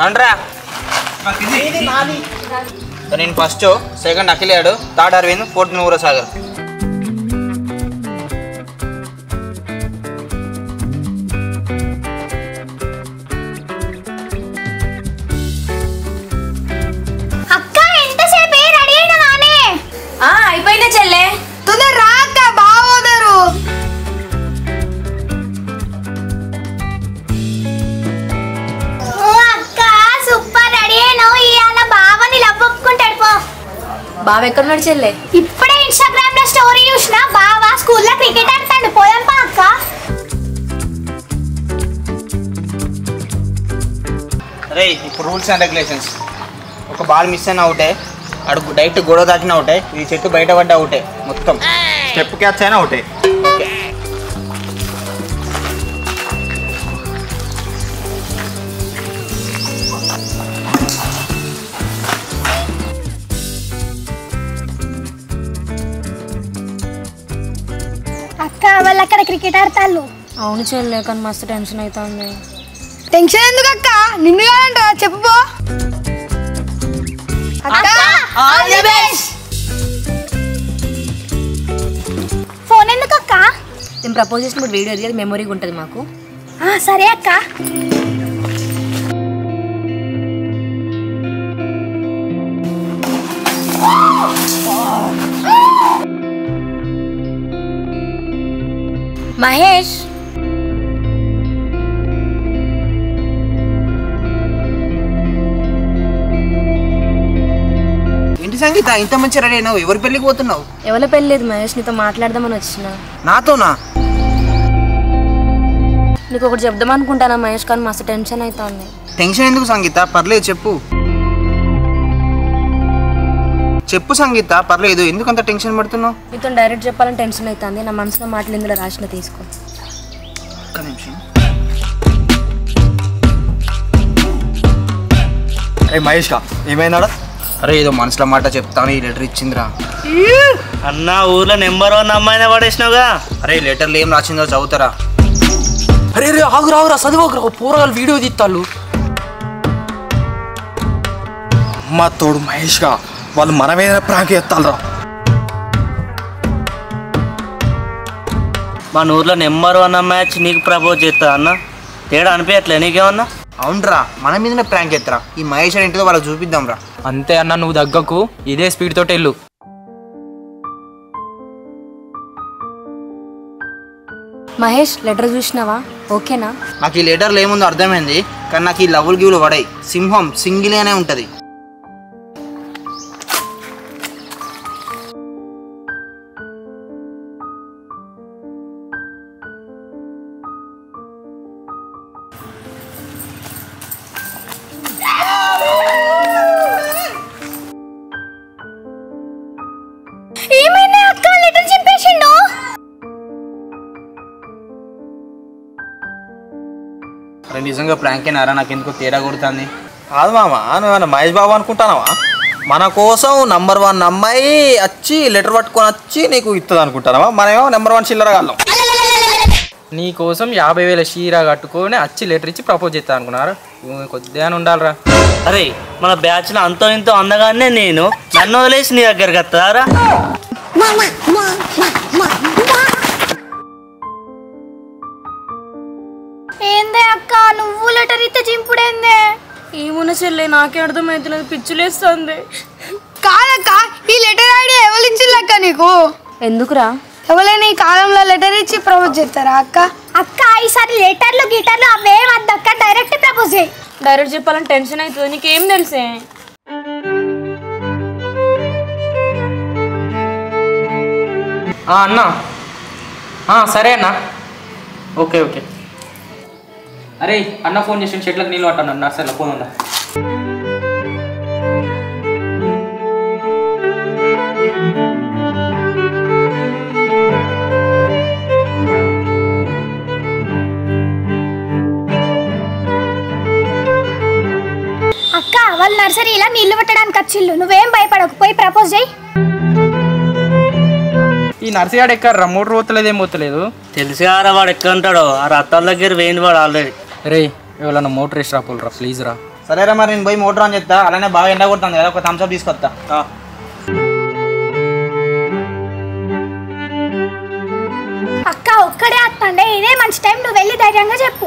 అండ్రా నేను first second అఖిలేడు third Aravind fourth నూర సాగర్ అక్క ఎంతసేపు రెడీ అయినా నానే ఆ అయిపోయిందా చెల్లె తొందర రా అక్క బావోదరు అక్క సూపర్ రెడీ అయినావు ఇవాళ బావని లవ్ ఒప్పుకుంటాడు పో బావ ఎక్కడున్నాడు చెల్లె ఇప్పుడే ఇన్స్టాగ్రామ్ లో స్టోరీ చూసిన బావ స్కూల్లో క్రికెట్ ఆడతాడు పోదాం పా అక్క అరే ఇప్పుడు రూల్స్ అండ్ రెగ్యులేషన్స్ ఒక బాల్ మిస్ అయిన అవుటే అడుగు డైరెక్ట్ గొడవ దాటిన అవుటే ఈ చెట్టు బయట పడ్డ అవుటే మొత్తం స్టెప్ క్యాచ్ అయినా ఒకటే అక్క వాళ్ళు అక్కడ క్రికెట్ ఆడతాళ్ళు అవును చెల్లె కానీ మస్తు టెన్షన్ అవుతుంది టెన్షన్ ఎందుకు అక్క నిన్ను కాదంట చెప్పు అక్క ఆల్ ది బెస్ట్ ఫోన్ ఎందుకు అక్క నేను ప్రపోజ్ చేసినప్పుడు వీడియో అది మెమొరీగా ఉంటుంది మాకు ఆ, సరే అక్క మహేష్ ఏంటి సంగీత ఇంత మంచి రెడీ అయినావు ఎవరి పెళ్ళికి పోతున్నావు ఎవరి పెళ్ళి లేదు మహేష్ నీతో మాట్లాడదామని వచ్చిన నాతోనా నీకు ఒకటి చెప్దాం అనుకుంటానా మహేష్ కానీ మస్తు టెన్షన్ అవుతుంది టెన్షన్ ఎందుకు సంగీత పర్లేదు చెప్పు చెప్పు సంగీత పర్లేదు ఎందుకు అంత టెన్షన్ పడుతున్నావు నీతో డైరెక్ట్ చెప్పాలని టెన్షన్ అవుతుంది నా మనసులో మాటలు ఇందులో రాసిన తీసుకో ఒక్క నిమిషం అరే మహేష్ కా ఏమైనాడా అరే ఏదో మనసులో మాట చెప్తాను ఈ లెటర్ ఇచ్చిందిరా అన్న ఊర్లో నెంబర్ వన్ అమ్మాయిని పడేసినావుగా అరే ఈ లెటర్లు ఏం రాసిందో చదువుతారా అరే రే ఆగురా ఆగురా చదివాకురా పూరగాలు వీడియో తీస్తాళ్ళు అమ్మ తోడు మహేష్ గా వాళ్ళు మన మీద ప్రాంక్ ఎత్తాలరా మన ఊర్లో నెంబర్ వన్ అమ్మాయి వచ్చి నీకు ప్రపోజ్ చేస్తా అన్న తేడా అనిపించట్లే నీకేమన్నా అవునరా మన మీదనే ప్రాంక్ ఎత్తరా ఈ మహేష్ అని ఏంటిదో వాళ్ళకి చూపిద్దాం రా అంతే అన్న నువ్వు దగ్గకు ఇదే స్పీడ్ తోటి వెళ్ళు మహేష్ లెటర్ చూసినావా ఓకేనా నాకు ఈ లెటర్లు ఏముందో అర్థమైంది కానీ నాకు ఈ లవ్వులు గివ్వులు పడాయి సింహం సింగిల్ అనే ఉంటది ఏమైనా అక్క లెటర్ చింపేసిండు అరే నిజంగా ప్రాంక్ అయినారా నాకు ఎందుకో తేడా కొడుతుంది కాదు మామ నువ్వేమన్నా మహేష్ బాబు అనుకుంటానావా మన కోసం నంబర్ వన్ అమ్మాయి వచ్చి లెటర్ పట్టుకొని వచ్చి నీకు ఇస్తుంది అనుకుంటానావా మనమేమో నెంబర్ వన్ చిల్లర గాళ్ళం నీ కోసం యాభై వేల షీరా కట్టుకొని వచ్చి లెటర్ ఇచ్చి ప్రపోజ్ చేస్తా అనుకున్నారు కొద్దిగా ఉండాలిరా అరే మన బ్యాచ్ లో అంతో ఇంతో అందగానే నేను నన్ను వదిలేసి నీ దగ్గరికి వస్తారా ఏందే అక్క నువ్వు లెటర్ ఇస్తే చింపుడేందే ఏమున్నా చెల్లె నాకే అర్థమవుతున్నది పిచ్చులేస్తుంది కాదక్క ఈ లెటర్ ఐడియా ఎవరు ఇచ్చిల్లక్క నీకు ఎందుకురా ఎవరైనా ఈ కాలంలో లెటర్ ఇచ్చి ప్రపోజ్ చేస్తారా అక్క అక్క ఈసారి లెటర్లు గిటర్లు అవేం వద్దక్క డైరెక్ట్ ప్రపోజ్ చేయి డైరెక్ట్ చెప్పాలని టెన్షన్ అవుతుంది నీకేం తెలిసే ఆ, అన్న ఆ, సరే అన్న ఓకే ఓకే అరే అన్న ఫోన్ చేసి చెట్లకు నీళ్ళు పట్టాను నర్సరీలో ఫోన్ ఉందా అక్క వాళ్ళు నర్సరీలో నీళ్లు పెట్టడానికి వచ్చిల్లు నువ్వేం భయపడకు పోయి ప్రపోజ్ చేయి ఈ నర్సీగాడు ఎక్కడ మూడు రోజులేదు ఏం పోతలేదు తెలిసి ఆరా వాడు ఎక్కడ ఉంటాడో ఆ రత్తాల దగ్గర వేయండి వాడు ఆల్రెడీ రే ఎవరన్నా మోటర్ వేసి రా పోలరా ప్లీజ్ రా సరేరా మరి నేను పోయి మోటార్ ఆన్ చేస్తా అలానే బాగా ఎండ కొడుతుంది కదా ఒక థమ్స్అప్ తీసుకొస్తా అక్క ఒక్కడే వస్తుండే ఇదే మంచి టైం నువ్వు వెళ్ళి ధైర్యంగా చెప్పు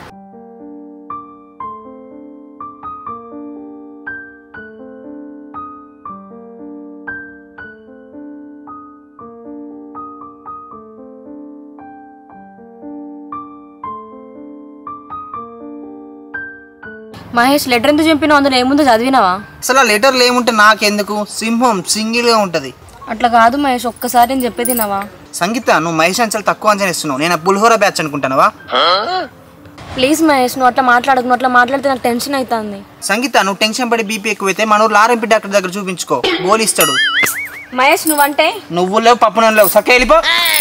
మహేష్ లెటర్ ఎందుకు చంపినావు అందులో ఏముందో చదివినావా అసలు ఆ లెటర్లు ఏముంటే నాకెందుకు సింహం సింగిల్గా ఉంటుంది అట్లా కాదు మహేష్ ఒక్కసారి నేను చెప్పేది విన్నావా సంగీత నువ్వు మహేష్ అంచలు తక్కువ అంచనా ఇస్తున్నావు నేను ఆ పులిహోర బ్యాచ్ అనుకుంటానవా ప్లీజ్ మహేష్ నువ్వు అట్లా మాట్లాడకు నువ్వు అట్లా మాట్లాడితే నాకు టెన్షన్ అవుతుంది సంగీత నువ్వు టెన్షన్ పడి బీపీ ఎక్కువైతే మన ఊర్లో ఆర్ఎంపీ డాక్టర్ దగ్గర చూపించుకో గోలు ఇస్తాడు మహేష్ నువ్వంటే నువ్వు లేవు పప్పు నూనె లేవు సక్క వెళ్ళిపో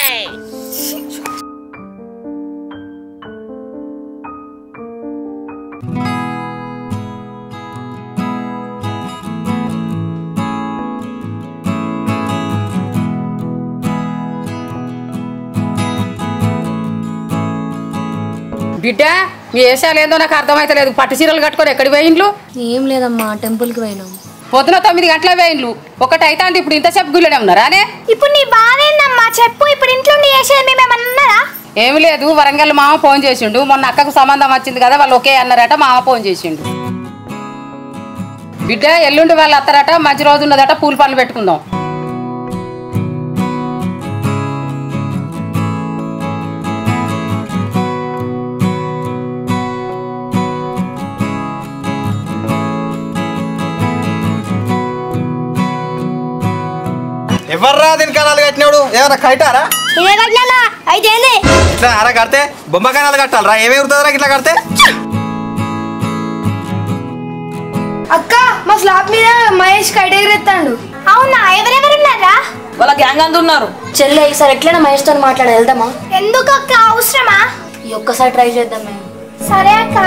బిడ్డ మీ వేషాలు ఏందో నాకు అర్థమైతలేదు పట్టు చీరలు కట్టుకొని ఎక్కడి పోయిండ్లు ఏం లేదమ్మా టెంపుల్కి పోయినాం పొద్దున తొమ్మిది గంటల పోయిండ్లు ఒకటి అయితే అంటే ఇప్పుడు ఇంతసేపు గుళ్ళనే ఉన్నారా అనే ఇప్పుడు నీ బాధ ఏందమ్మా చెప్పు ఇప్పుడు ఇంట్లో నీ చేసేది మేము ఏమన్నా ఉన్నారా ఏమి లేదు వరంగల్ మామ ఫోన్ చేసిండు మొన్న అక్కకు సంబంధం వచ్చింది కదా వాళ్ళు ఒకే అన్నారట మామ ఫోన్ చేసిండు బిడ్డ ఎల్లుండి వాళ్ళు అత్తారట మంచి రోజు ఉన్నదట పూల పనులు పెట్టుకుందాం ఎవర్రా దీని కణాలు కట్టినాడు ఏమన్నా కట్టారా ఇదే కట్టినా అయితే ఏంది ఇట్లా అలా కడితే బొమ్మ కణాలు కట్టాలరా ఏమేమి ఉరుతుందిరా ఇట్లా కడితే అక్క మా స్లాబ్ మీద మహేష్ కైడెగరెత్తాడు అవునా ఎవరెవరున్నారా వాళ్ళ గ్యాంగ్ అంతా ఉన్నారు చెల్లె ఈసారి ఎట్లైనా మహేష్తో మాట్లాడ వెళ్దామా ఎందుకు అక్క అవసరమా ఈ ఒక్కసారి ట్రై చేద్దాం మేము సరే అక్క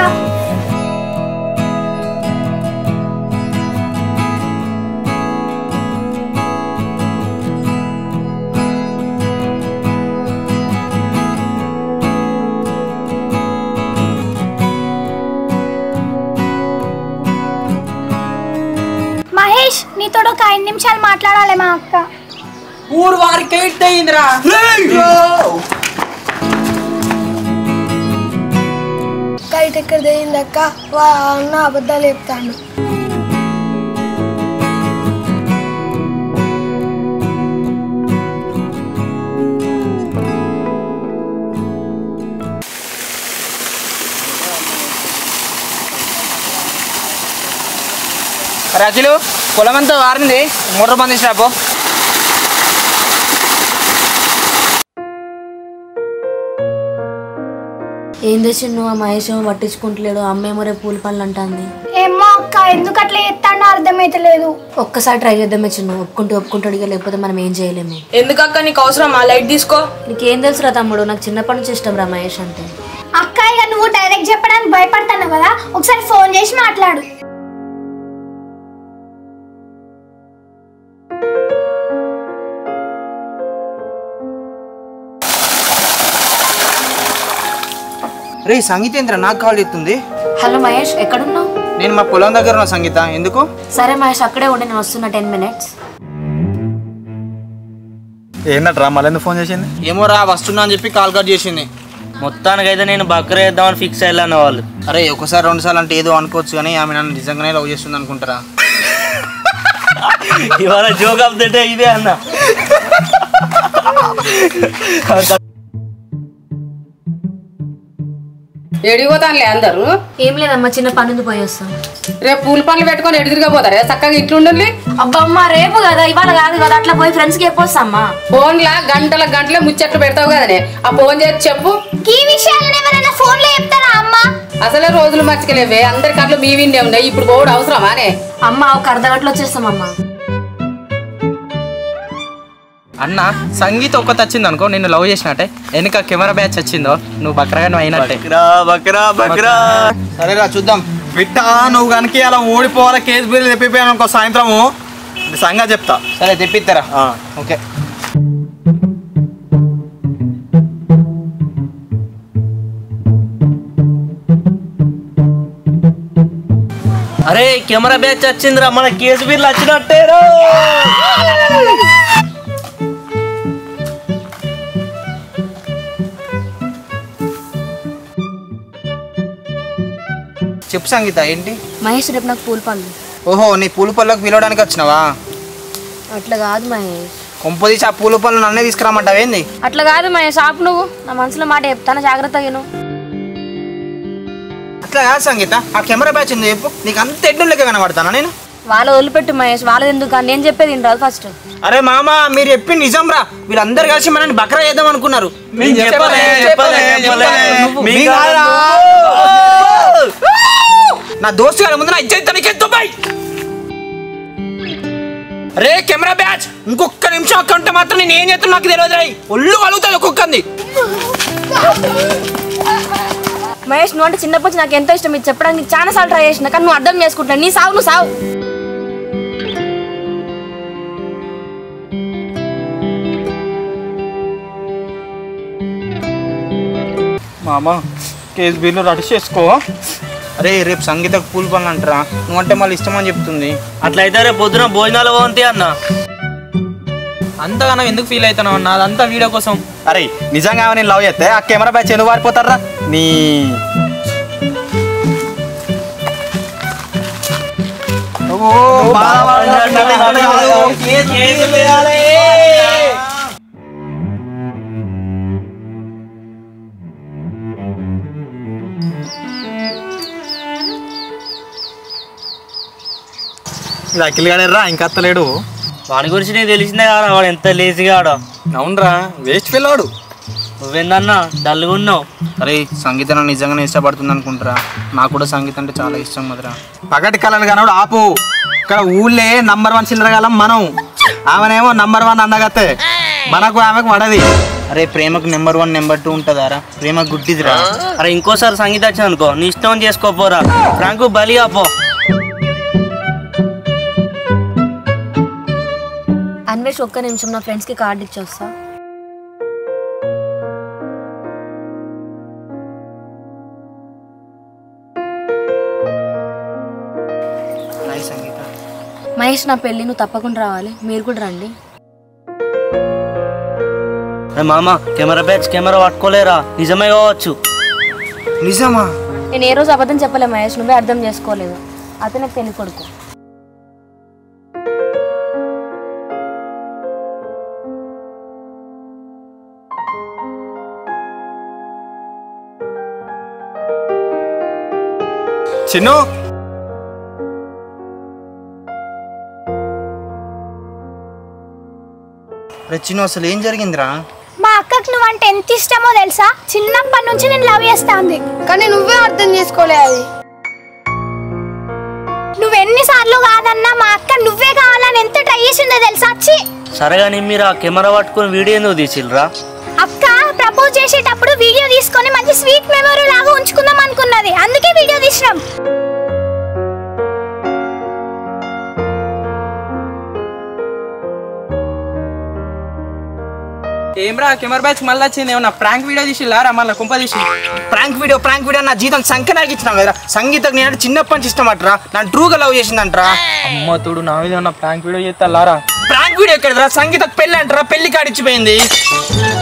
మహేష్ నీతో ఒక ఐదు నిమిషాలు మాట్లాడాలి మా అక్క ఊరు వారికి అయిందిరా కైట్ ఎక్కడ దిగిందక్క వా అన్న అబద్ధాలు చెప్తాను రాజులు పొలం అంతా వారింది మోటార్ బంద్ చేసినాపో ఏం తెచ్చిండు ఆ మహేష్ ఏమో పట్టించుకుంటలేడు అమ్మేమో రేపు పూల పనులు అంటుంది ఏమో అక్క ఎందుకు అట్లా చెప్తాడో అర్థమైతలేదు ఒక్కసారి ట్రై చేద్దామే చిన్న ఒప్పుకుంటే ఒప్పుకుంటాడు ఇక లేకపోతే మనం ఏం చేయలేము ఎందుకక్క నీకు అవసరమా లైట్ తీసుకో నీకేం తెలుసురా తమ్ముడు నాకు చిన్నప్పటి నుంచి ఇష్టం రా మహేష్ అంటే అక్క ఇక నువ్వు డైరెక్ట్ చెప్పడానికి భయపడతాను కదా ఒకసారి ఫోన్ చేసి మాట్లాడు రే సంగీతేంద్ర నాకు కాల్ చేస్తుంది హలో మహేష్ ఎక్కడున్నావు నేను మా పొలం దగ్గర ఉన్న సంగీత ఎందుకు సరే మహేష్ అక్కడే ఉండి నేను వస్తున్నా టెన్ మినిట్స్ ఏంటట్రా మళ్ళీ ఎందుకు ఫోన్ చేసింది ఏమో రా వస్తున్నా అని చెప్పి కాల్ కట్ చేసింది మొత్తానికైతే నేను బక్రా వేద్దామని ఫిక్స్ అయ్యాను వాళ్ళు అరే ఒకసారి రెండు సార్లు అంటే ఏదో అనుకోవచ్చు కానీ ఆమె నన్ను నిజంగానే లవ్ చేస్తుంది అనుకుంటారా ఇవాళ జోక్ ఆఫ్ ద డే ఇదే అన్న ఎడిగిపోతానులే అందరూ ఏం లేదమ్మా చిన్న పని ఉంది పోయి వస్తాం రేపు పూల పనులు పెట్టుకొని ఎడిదిరిగా పోతారా చక్కగా ఇంట్లుండండి అబ్బమ్మ రేపు కదా ఇవాళ కాదు కదా అట్లా పోయి ఫ్రెండ్స్కి చెప్పొస్తామ్మా ఫోన్లా గంటల గంటలే ముచ్చట్లు పెడతావు కదనే ఆ ఫోన్ చేసి చెప్పు ఈ విషయాలను ఎవరైనా ఫోన్లో చెప్తారా అమ్మ అసలే రోజులు మర్చికలేవే అందరి కళ్ళు మీ విన్నే ఉన్నాయి ఇప్పుడు పోవడం అవసరమానే అమ్మ ఒక అర్ధ గంటలో వచ్చేస్తామమ్మా అన్న సంగీత ఒక్కటి వచ్చింది అనుకో నిన్ను లవ్ చేసినట్టే వెనుక కెమెరా బ్యాచ్ వచ్చిందో నువ్వు బక్రగా అయినట్టే బక్రా బక్రా బక్రా సరేరా చూద్దాం బిడ్డ నువ్వు కనుక అలా ఓడిపోవాలి కేసు బిల్లు తెప్పిపోయాను అనుకో సాయంత్రము సంగతి చెప్తా సరే తెప్పిస్తారా ఆ. ఓకే అరే కెమెరా బ్యాచ్ వచ్చిందిరా మన కేసు బిర్లు వచ్చినట్టేరో చెప్పు సంగీత ఏంటి మహేష్ రేపు నాకు పూల పళ్ళు ఓహో నీ పూల పళ్ళకు పిలవడానికి వచ్చినావా అట్లా కాదు మహేష్ కొంపదీసి ఆ పూల పళ్ళు నన్నే తీసుకురామంటావు ఏంది అట్లా కాదు మహేష్ ఆపు నువ్వు నా మనసులో మాట చెప్తాను జాగ్రత్తగా విను అట్లా కాదు సంగీత ఆ కెమెరా బ్యాచ్ ఉంది చెప్పు నీకు అంత ఎడ్డు లెక్క కనబడతానా నేను వాళ్ళ వదిలిపెట్టు మహేష్ వాళ్ళది ఎందుకు కానీ నేను చెప్పేది వినరాదు ఫస్ట్ అరే మామ మీరు చెప్పి నిజం రా వీళ్ళందరూ కలిసి మనల్ని బక్రా చేద్దాం అనుకున్నారు మేము చెప్పలే, చెప్పలే, చెప్పలే. మీ మీ కాదు. నా దోస్తు గారి ముందు నా ఇజ్జత్ తనకి దుబాయ్ రే కెమెరా బ్యాచ్ ఇంకొక నిమిషం అక్కడ ఉంటే మాత్రం నేను ఏం చేస్తాను నాకు తెలియదు రే ఒళ్ళు కలుగుతుంది ఒక్కొక్కంది మహేష్ నువ్వు అంటే చిన్నప్పటి నుంచి నాకు ఎంతో ఇష్టం ఇది చెప్పడానికి చాలా సార్లు ట్రై చేసిన కానీ నువ్వు అర్థం చేసుకుంటున్నావు నీ సావు నువ్వు సావు మామ కేసు బిల్లు రెడీ చేసుకో అరే రేపు సంగీతకు పూల్ పనులు అంటారా నువ్వంటే మళ్ళీ ఇష్టమని చెప్తుంది అట్లయితే రేపు పొద్దున భోజనాలు పోంతి అన్న అంతగానో ఎందుకు ఫీల్ అవుతున్నావు అన్న అదంతా వీడియో కోసం అరే నిజంగా నేను లవ్ చేస్తే ఆ కెమెరా బ్యాచ్ ఎందుకు వారిపోతారా నీ ఓ, ఇది అఖిల్ గాడేర్రా ఇంకా అత్తలేడు వాడి గురించి నీకు తెలిసిందే కదా వాడు ఎంత లేజీగా ఆడో అవునరా వేస్ట్ పిల్లాడు నువ్వేందన్నా డల్గా ఉన్నావు అరే సంగీత నన్ను నిజంగానే ఇష్టపడుతుంది అనుకుంటారా నాకు కూడా సంగీతం అంటే చాలా ఇష్టం మధురా పగటి కళలు కనడు ఆపు ఇక్కడ ఊళ్ళే నంబర్ వన్ చిల్లరగాలం మనం ఆమెనేమో నంబర్ వన్ అందగతే మనకు ఆమెకు పడది అరే ప్రేమకు నెంబర్ వన్ నెంబర్ టూ ఉంటుందారా ప్రేమ గుడ్డిదిరా అరే ఇంకోసారి సంగీత వచ్చింది అనుకో నీ ఇష్టం చేసుకోపోరా ఫ్రాంకు బలిగా పో అన్వేష్ ఒక్క నిమిషం నా ఫ్రెండ్స్కి కార్డు ఇచ్చొస్తా హాయ్ సంగీత మహేష్ నా పెళ్ళి నువ్వు తప్పకుండా రావాలి మీరు కూడా రండి అరే మామ కెమెరా బ్యాచ్ కెమెరా పట్టుకోలేరా నిజమే కావచ్చు నిజమా నేను ఏ రోజు అబద్ధం చెప్పలే మహేష్ నువ్వే అర్థం చేసుకోలేదు అతను నాకు పెళ్లి కొడుకు చిన్ను రే చిన్న అసలు ఏం జరిగిందిరా మా అక్కకు నువ్వంటే ఎంత ఇష్టమో తెలుసా చిన్నప్పటి నుంచి నేను లవ్ చేస్తా ఉంది కానీ నువ్వే అర్థం చేసుకోలే అది నువ్వు ఎన్నిసార్లు కాదన్నా మా అక్క నువ్వే కావాలని ఎంత ట్రై చేసిందో తెలుసా ఛీ! సరే కానీ మీరు ఆ కెమెరా పట్టుకొని వీడియో ఎందుకు తీసిల్రా అక్క ప్రపోజ్ చేసేటప్పుడు వీడియో తీసుకొని మంచి స్వీట్ మెమరీ లాగా ఉంచుకుందాం అనుకున్నది అందుకే వీడియో తీసినాం ఏమ్రా కెమెరా బ్యాచ్ మళ్ళీ వచ్చింది ఏమన్నా ప్రాంక్ వీడియో తీసిల్లారా మళ్ళీ కుంప తీసి ప్రాంక్ వీడియో ప్రాంక్ వీడియో నా జీతం సంకనాకి ఇచ్చినాం కదా సంగీతకు నేను చిన్నప్పటి నుంచి ఇష్టం అంటరా నన్ను ట్రూగా లవ్ చేసిందంటరా అమ్మ తోడు నా మీద ఉన్న ప్రాంక్ వీడియో చేస్తా లారా ప్రాంక్ వీడియో ఎక్కడరా సంగీతకు పెళ్ళి అంటారా పెళ్లి కాడిచ్చిపోయింది